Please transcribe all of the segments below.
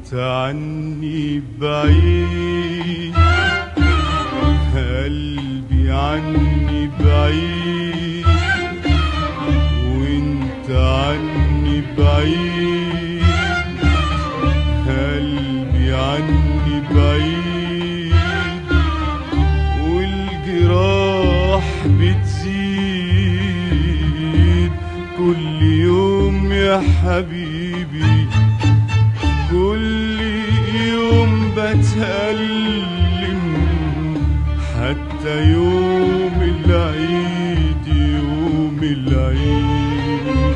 وانت عني بعيد قلبي عني بعيد وانت عني بعيد قلبي عني بعيد والجراح بتزيد كل يوم يا حبيبي كل يوم بتألم حتى يوم العيد يوم العيد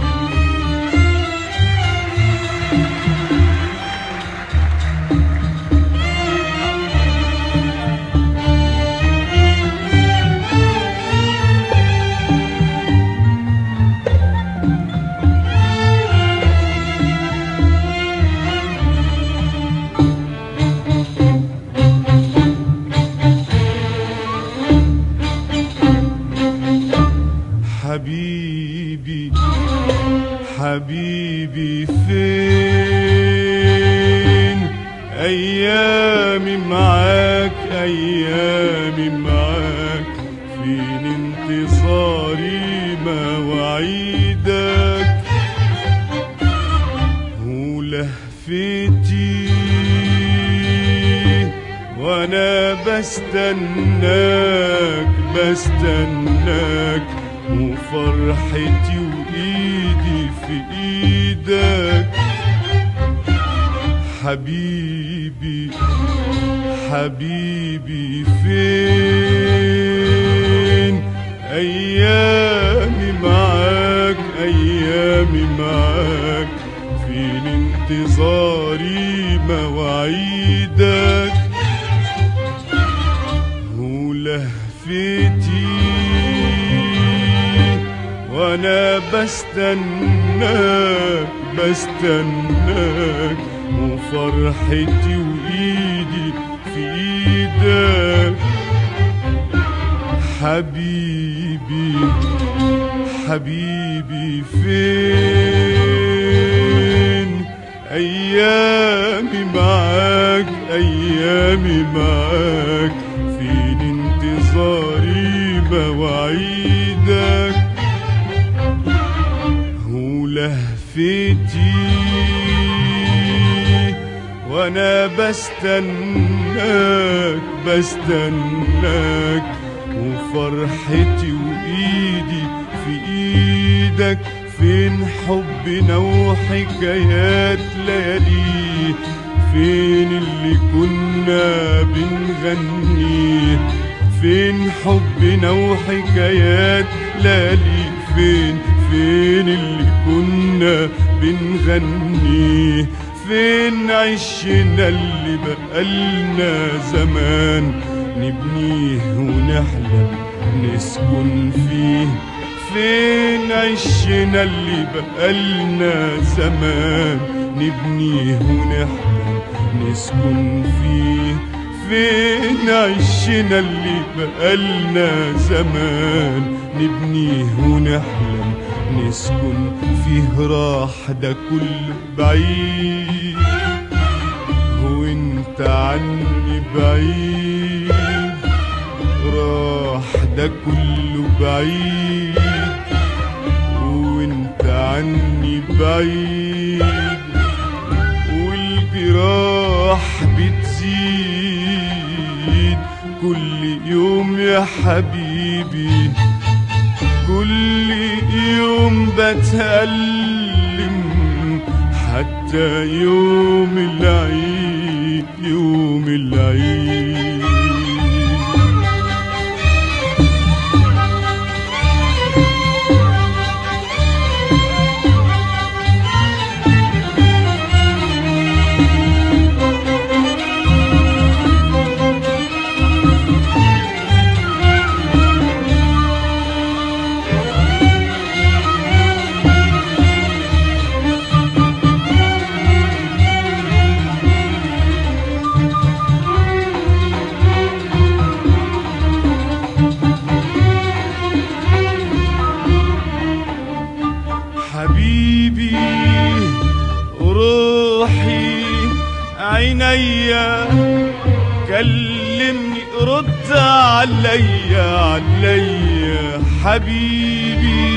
حبيبي حبيبي فين ايامي معاك ايامي معاك فين انتصاري مواعيدك ولهفتي وانا بستناك بستناك وفرحتي وايدي في ايدك حبيبي حبيبي فين ايامي معاك ايامي معاك فين انتظاري مواعيدك ولهفتي وانا بستناك بستناك وفرحتي وايدي في ايدك حبيبي حبيبي فين ايامي معاك ايامي معاك فين انتظاري مواعيدك ولهفتي وانا بستناك بستناك وفرحتي وايدي في ايدك فين حبنا وحكايات ليالي فين اللي كنا بنغنيه فين حبنا وحكايات ليالي فين فين اللي كنا بنغنيه فين عشنا اللي بقالنا زمان نبنيه ونحلم نسكن فيه فين عشنا اللي بقالنا زمان نبنيه ونحلم نسكن فيه فين عشنا اللي بقالنا زمان نبنيه ونحلم نسكن فيه راح ده كله بعيد وانت عني بعيد راح ده كله بعيد وانت عني بعيد والجراح بتزيد كل يوم يا حبيبي كل يوم بتألم حتى يوم العيد يوم العيد حبيبي روحي عينيا كلمني رد عليا عليا حبيبي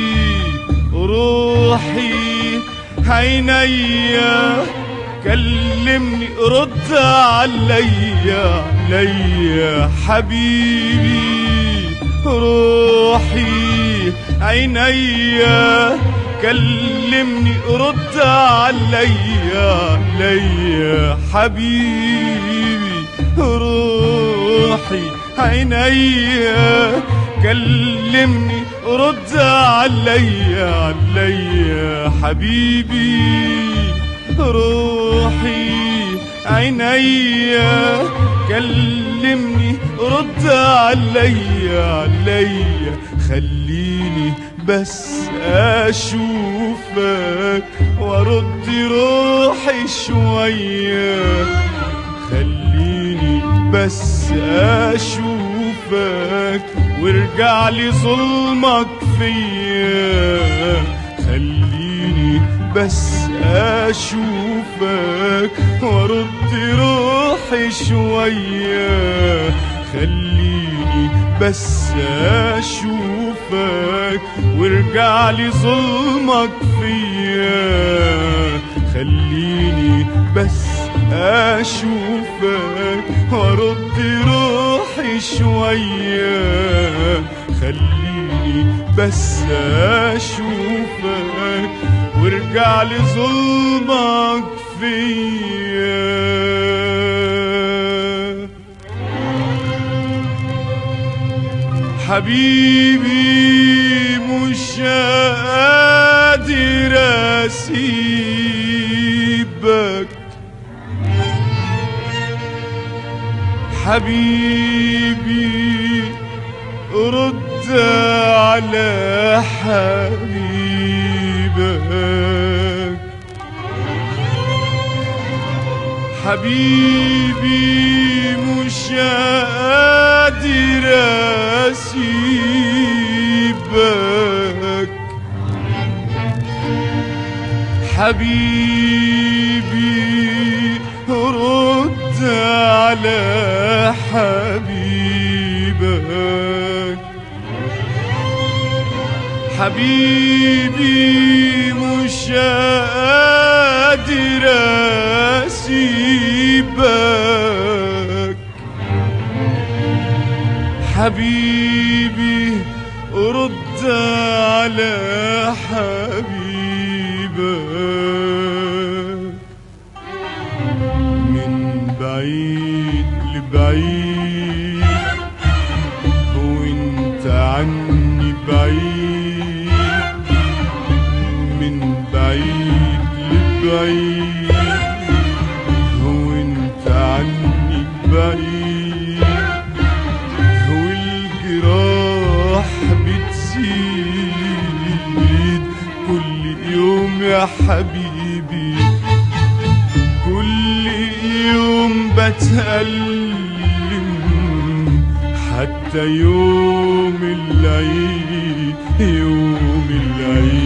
روحي عينيا كلمني رد عليا عليا حبيبي روحي عينيا كلمني رد عليا عليا حبيبي روحي عينيا كلمني رد عليا عليا حبيبي روحي عينيا كلمني رد عليا عليا خليني بس اشوفك وارد روحي شويه خليني بس اشوفك وارجع لي ظلمك فيا خليني بس اشوفك وارد روحي شويه خليني بس اشوفك وارجع لي ظلمك فيا خليني بس اشوفك وارد روحي شويه خليني بس اشوفك وارجع لي ظلمك فيا حبيبي مش قادر اسيبك حبيبي رد على حبيبك حبيبي مش قادر اسيبك حبيبي رد على حبيبك حبيبي مش قادر اسيبك حبيبي رد على حبيبك من بعيد لبعيد وانت عني بعيد من بعيد لبعيد وانت عني بعيد والجراح بتزيد كل يوم يا حبيبي كل يوم بتألم حتى يوم العيد يوم العيد